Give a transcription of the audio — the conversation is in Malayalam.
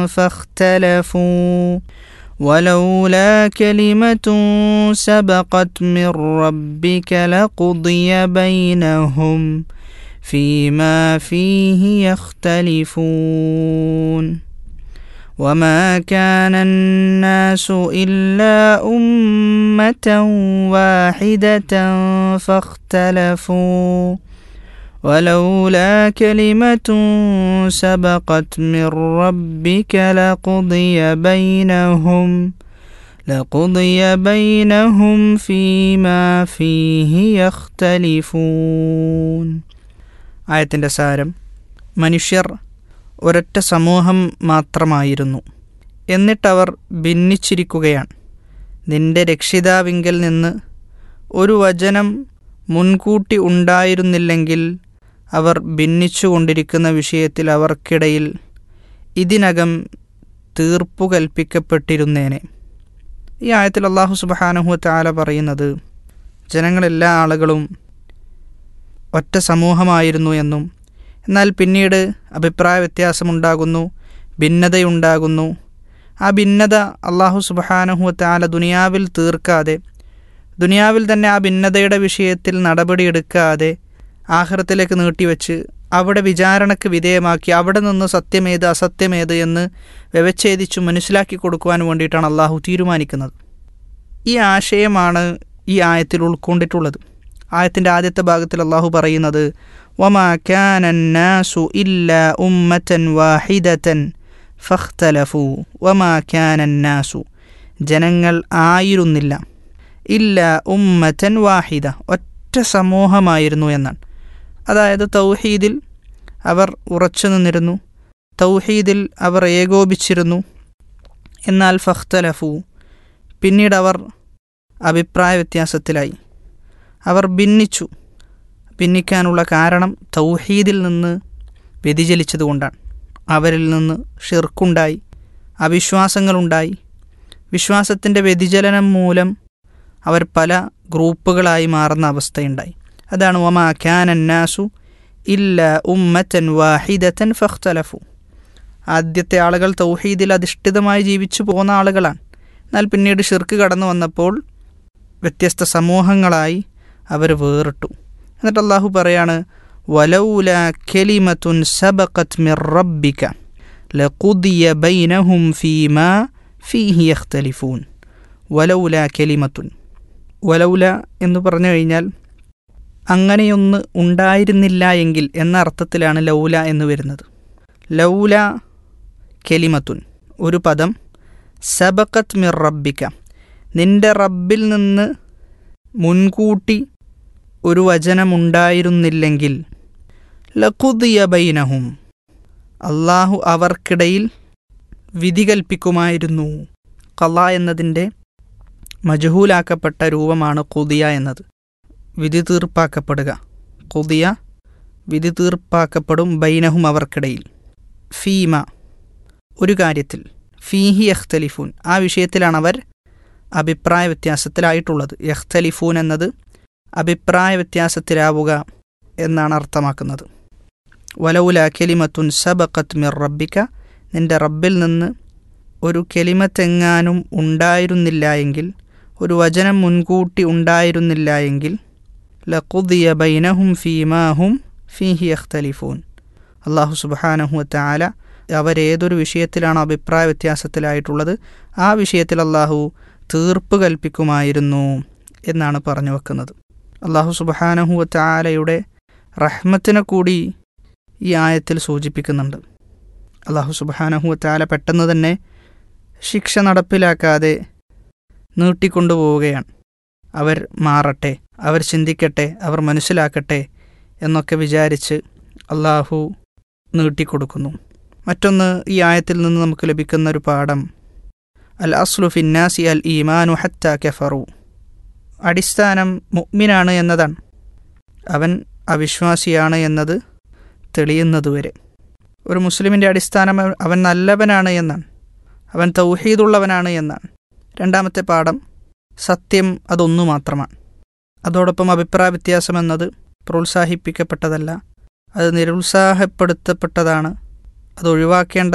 فاختلفوا ولولا كلمة سبقت من ربك لقضي بينهم فيما فيه يختلفون وما كان الناس إلا أمة واحدة فاختلفوا ولولا كلمة سبقت من ربك لقضي بينهم لقضي بينهم فيما فيه يختلفون ആയത്തിൻ്റെ സാരം മനുഷ്യർ ഒരൊറ്റ സമൂഹം മാത്രമായിരുന്നു എന്നിട്ടവർ ഭിന്നിച്ചിരിക്കുകയാണ് നിന്റെ രക്ഷിതാവിങ്കൽ നിന്ന് ഒരു വചനം മുൻകൂട്ടി ഉണ്ടായിരുന്നില്ലെങ്കിൽ അവർ ഭിന്നിച്ചുകൊണ്ടിരിക്കുന്ന വിഷയത്തിൽ അവർക്കിടയിൽ ഇതിനകം തീർപ്പു കൽപ്പിക്കപ്പെട്ടിരുന്നേനെ ഈ ആയത്തിൽ അള്ളാഹു സുബഹാനഹു താല പറയുന്നത് ജനങ്ങളെല്ലാ ആളുകളും ഒറ്റ സമൂഹമായിരുന്നു എന്നും എന്നാൽ പിന്നീട് അഭിപ്രായ വ്യത്യാസമുണ്ടാകുന്നു ഭിന്നതയുണ്ടാകുന്നു ആ ഭിന്നത അള്ളാഹു സുബഹാനഹു താല ദുനിയാവിൽ തീർക്കാതെ ദുനിയാവിൽ തന്നെ ആ ഭിന്നതയുടെ വിഷയത്തിൽ നടപടിയെടുക്കാതെ ആഹ്റത്തിലേക്ക് നീട്ടിവെച്ച് അവിടെ വിചാരണയ്ക്ക് വിധേയമാക്കി അവിടെ നിന്ന് സത്യമേത് അസത്യമേത് എന്ന് വ്യവച്ഛേദിച്ചു മനസ്സിലാക്കി കൊടുക്കുവാൻ വേണ്ടിയിട്ടാണ് അള്ളാഹു തീരുമാനിക്കുന്നത് ഈ ആശയമാണ് ഈ ആയത്തിൽ ഉൾക്കൊണ്ടിട്ടുള്ളത് ആയത്തിൻ്റെ ആദ്യത്തെ ഭാഗത്തിൽ അള്ളാഹു പറയുന്നത് വമാ കാനന്നാസു ഇല്ല ഉമ്മത്തൻ വാഹിദത്തൻ ഫഖ്തലഫു വമാ കാനന്നാസു ജനങ്ങൾ ആയിരുന്നില്ല ഇല്ല ഉമ്മത്തൻ വാഹിദ ഒറ്റ സമൂഹമായിരുന്നു എന്നാണ് അതായത് തൗഹീദിൽ അവർ ഉറച്ചു നിന്നിരുന്നു തൗഹീദിൽ അവർ ഏകോപിച്ചിരുന്നു എന്നാൽ ഫഖ്തലഫു പിന്നീട് അവർ അഭിപ്രായ വ്യത്യാസത്തിലായി അവർ ഭിന്നിച്ചു ഭിന്നിക്കാനുള്ള കാരണം തൗഹീദിൽ നിന്ന് വ്യതിചലിച്ചതുകൊണ്ടാണ് അവരിൽ നിന്ന് ഷിർക്കുണ്ടായി അവിശ്വാസങ്ങളുണ്ടായി വിശ്വാസത്തിൻ്റെ വ്യതിചലനം മൂലം അവർ പല ഗ്രൂപ്പുകളായി മാറുന്ന അവസ്ഥയുണ്ടായി അതാണ് ഒമാ ഖാനന്നാസു ഇല്ല ഉമ്മത്തൻ വാഹിദത്തൻ ഫഖ്തലഫു ആദ്യത്തെ ആളുകൾ തൗഹീദിൽ അധിഷ്ഠിതമായി ജീവിച്ചു പോകുന്ന ആളുകളാണ് എന്നാൽ പിന്നീട് ഷിർക്ക് കടന്നു വന്നപ്പോൾ വ്യത്യസ്ത സമൂഹങ്ങളായി അവർ വേറിട്ടു എന്നിട്ട് അള്ളാഹു പറയാണ് വലൗല കെലിമത്തുൻ സബഖത് മിർ റബ്ബിക ലഖുദിയ ബൈനഹും ഫീമാ ഫീഹി യഖ്തലിഫൂൻ വലൗല കെലിമത്തുൻ വലൗല എന്ന് പറഞ്ഞു കഴിഞ്ഞാൽ അങ്ങനെയൊന്ന് ഉണ്ടായിരുന്നില്ല എങ്കിൽ എന്ന അർത്ഥത്തിലാണ് ലൗല എന്ന് വരുന്നത് ലൗല കെലിമത്തുൻ ഒരു പദം സബക്കത്ത് മിർ റബ്ബിക്ക നിന്റെ റബ്ബിൽ നിന്ന് മുൻകൂട്ടി ഒരു വചനമുണ്ടായിരുന്നില്ലെങ്കിൽ ലഖുദിയ ബൈനഹും അള്ളാഹു അവർക്കിടയിൽ വിധി കൽപ്പിക്കുമായിരുന്നു കല എന്നതിൻ്റെ മജഹൂലാക്കപ്പെട്ട രൂപമാണ് കുതിയ എന്നത് വിധി തീർപ്പാക്കപ്പെടുക കുതിയ വിധി തീർപ്പാക്കപ്പെടും ബൈനഹും അവർക്കിടയിൽ ഫീമ ഒരു കാര്യത്തിൽ ഫീഹി യഖ്തലിഫൂൻ ആ വിഷയത്തിലാണ് അവർ അഭിപ്രായ വ്യത്യാസത്തിലായിട്ടുള്ളത് യഖ്തലിഫൂൻ എന്നത് അഭിപ്രായ വ്യത്യാസത്തിലാവുക എന്നാണ് അർത്ഥമാക്കുന്നത് വലൗല കെലിമത്തുൻ സബക്കത്ത് മിർ റബ്ബിക്ക നിന്റെ റബ്ബിൽ നിന്ന് ഒരു കെലിമത്തെങ്ങാനും ഉണ്ടായിരുന്നില്ല എങ്കിൽ ഒരു വചനം മുൻകൂട്ടി ഉണ്ടായിരുന്നില്ല എങ്കിൽ ലഖുദിയ ബൈനഹും ഫീമാഹും ഫീഹി യഖ്തലിഫൂൻ അള്ളാഹു സുബാനഹു താല അവരേതൊരു വിഷയത്തിലാണ് അഭിപ്രായ വ്യത്യാസത്തിലായിട്ടുള്ളത് ആ വിഷയത്തിൽ അള്ളാഹു തീർപ്പ് കൽപ്പിക്കുമായിരുന്നു എന്നാണ് പറഞ്ഞു വെക്കുന്നത് അള്ളാഹു സുബാനഹു താലയുടെ റഹ്മത്തിനെ കൂടി ഈ ആയത്തിൽ സൂചിപ്പിക്കുന്നുണ്ട് അള്ളാഹു സുബാനഹു താല പെട്ടെന്ന് തന്നെ ശിക്ഷ നടപ്പിലാക്കാതെ നീട്ടിക്കൊണ്ടുപോവുകയാണ് അവർ മാറട്ടെ അവർ ചിന്തിക്കട്ടെ അവർ മനസ്സിലാക്കട്ടെ എന്നൊക്കെ വിചാരിച്ച് അള്ളാഹു നീട്ടിക്കൊടുക്കുന്നു മറ്റൊന്ന് ഈ ആയത്തിൽ നിന്ന് നമുക്ക് ലഭിക്കുന്ന ഒരു പാഠം അൽ അസ്ലു ഫിന്നാസി അൽ ഈമാനു ഹത്ത കെഫറു അടിസ്ഥാനം മുഅ്മിനാണ് എന്നതാണ് അവൻ അവിശ്വാസിയാണ് എന്നത് തെളിയുന്നതുവരെ ഒരു മുസ്ലിമിൻ്റെ അടിസ്ഥാനം അവൻ നല്ലവനാണ് എന്നാണ് അവൻ തൗഹീദുള്ളവനാണ് എന്നാണ് രണ്ടാമത്തെ പാഠം സത്യം അതൊന്നു മാത്രമാണ് അതോടൊപ്പം അഭിപ്രായ വ്യത്യാസം എന്നത് പ്രോത്സാഹിപ്പിക്കപ്പെട്ടതല്ല അത് നിരുത്സാഹപ്പെടുത്തപ്പെട്ടതാണ് അത് ഒഴിവാക്കേണ്ട